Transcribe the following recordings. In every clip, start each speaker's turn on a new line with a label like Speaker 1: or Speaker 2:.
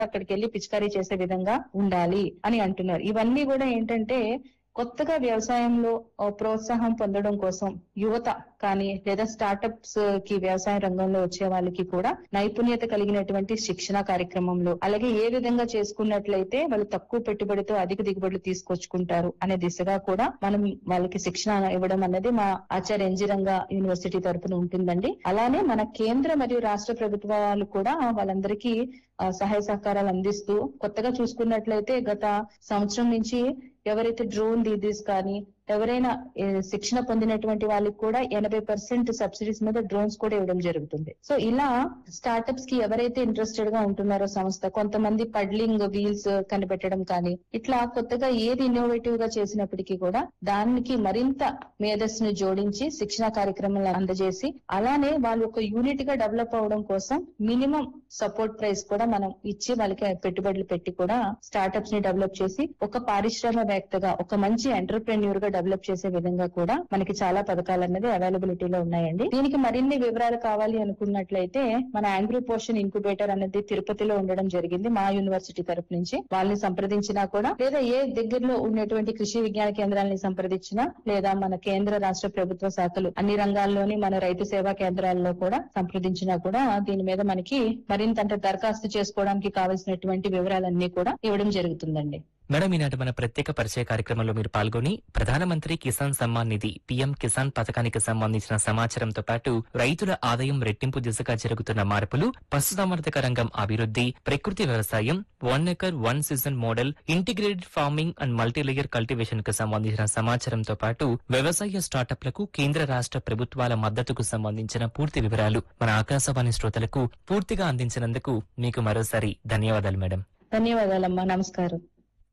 Speaker 1: అక్కడికి వెళ్లి పిచికారీ చేసే విధంగా ఉండాలి అని అంటున్నారు ఇవన్నీ కూడా ఏంటంటే కొత్తగా వ్యవసాయంలో ఆ, ప్రోత్సాహం పొందడం కోసం యువత కానీ లేదా స్టార్టప్స్ కి వ్యవసాయ రంగంలో వచ్చే వాళ్ళకి కూడా నైపుణ్యత కలిగినటువంటి శిక్షణ కార్యక్రమంలో అలాగే ఏ విధంగా చేసుకున్నట్లయితే వాళ్ళు తక్కువ పెట్టుబడితో అధిక దిగుబడులు తీసుకొచ్చుకుంటారు అనే దిశగా కూడా మనం వాళ్ళకి శిక్షణ ఇవ్వడం అనేది మా ఆచార్య ఎన్జి రంగా యూనివర్సిటీ తరపున ఉంటుందండి అలానే మన కేంద్ర మరియు రాష్ట్ర ప్రభుత్వాలు కూడా వాళ్ళందరికీ ఆ, సహాయ సహకారాలు అందిస్తూ కొత్తగా చూసుకున్నట్లయితే గత సంవత్సరం నుంచి ఎవరైతే డ్రోన్ దీదీస్ కానీ ఎవరైనా ఏ, శిక్షణ పొందినటువంటి వాళ్ళకి కూడా ఎనభై పర్సెంట్ సబ్సిడీస్ మీద డ్రోన్స్ కూడా ఇవ్వడం జరుగుతుంది సో ఇలా స్టార్టప్స్ కి ఎవరైతే ఇంట్రెస్టెడ్ గా ఉంటున్నారో సంస్థ కొంతమంది పడ్లింగ్ వీల్స్ కనిపెట్టడం కానీ ఇట్లా కొత్తగా ఏది ఇన్నోవేటివ్ గా చేసినప్పటికీ కూడా దానికి మరింత మేధస్సును జోడించి శిక్షణ కార్యక్రమాలు అందజేసి అలానే వాళ్ళు ఒక యూనిట్ గా డెవలప్ అవడం కోసం మినిమం సపోర్ట్ ప్రైస్ కూడా మనం ఇచ్చి వాళ్ళకి పెట్టుబడులు పెట్టి కూడా స్టార్టప్స్ ని డెవలప్ చేసి ఒక పారిశ్రామికవేత్తగా ఒక మంచి ఎంటర్ప్రెన్యూర్ గా డెవలప్ చేసే విధంగా కూడా మనకి చాలా పథకాలు అనేది అవైలబిలిటీలో ఉన్నాయండి దీనికి మరిన్ని వివరాలు కావాలి అనుకున్నట్లయితే మన యాంగ్రీ పోషన్ ఇంక్యుబేటర్ అనేది తిరుపతిలో ఉండడం జరిగింది మా యూనివర్సిటీ తరపు నుంచి వాళ్ళని సంప్రదించినా కూడా లేదా ఏ దగ్గరలో ఉన్నటువంటి కృషి విజ్ఞాన కేంద్రాలని సంప్రదించినా లేదా మన కేంద్ర రాష్ట్ర ప్రభుత్వ శాఖలు అన్ని రంగాల్లోని మన రైతు సేవా కేంద్రాల్లో కూడా సంప్రదించినా కూడా దీని మీద మనకి మరింత అంటే దరఖాస్తు చేసుకోవడానికి కావాల్సినటువంటి వివరాలన్నీ కూడా ఇవ్వడం జరుగుతుందండి
Speaker 2: మేడం ఈనాటి మన ప్రత్యేక పరిచయ కార్యక్రమంలో మీరు పాల్గొని ప్రధానమంత్రి కిసాన్ సమ్మాన్ నిధి పీఎం కిసాన్ పథకానికి సంబంధించిన సమాచారంతో పాటు రైతుల ఆదాయం రెట్టింపు దిశగా జరుగుతున్న మార్పులు పశుసంవర్ధక రంగం అభివృద్ధి ప్రకృతి వ్యవసాయం one acre one season model integrated farming and multilayer cultivation కు సంబంధించిన సమాచారంతో పాటు వ్యవసాయ స్టార్టప్లకు కేంద్ర రాష్ట్ర ప్రభుత్వాల మద్దతుకు సంబంధించిన పూర్తి వివరాలు మన ఆకాశవాణి శ్రోతలకు పూర్తిగా అందించినందుకు మీకు మరోసారి ధన్యవాదాలు మేడం
Speaker 1: ధన్యవాదాలమ్మా నమస్కారం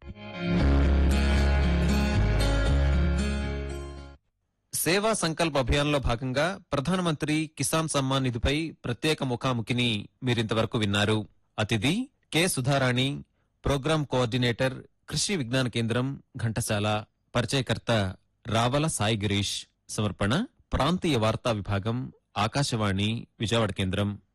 Speaker 3: సేవా సంకల్ప్ అభియాన్లో భాగంగా ప్రధానమంత్రి కిసాన్ సమ్మాన్ నిధిపై ప్రత్యేక ముఖాముఖిని మీరింతవరకు విన్నారు అతిథి కె సుధారాణి ప్రోగ్రాం కోఆర్డినేటర్ కృషి విజ్ఞాన కేంద్రం ఘంటసాల పరిచయకర్త రావల సాయి గిరీష్ సమర్పణ ప్రాంతీయ వార్తా విభాగం ఆకాశవాణి విజయవాడ కేంద్రం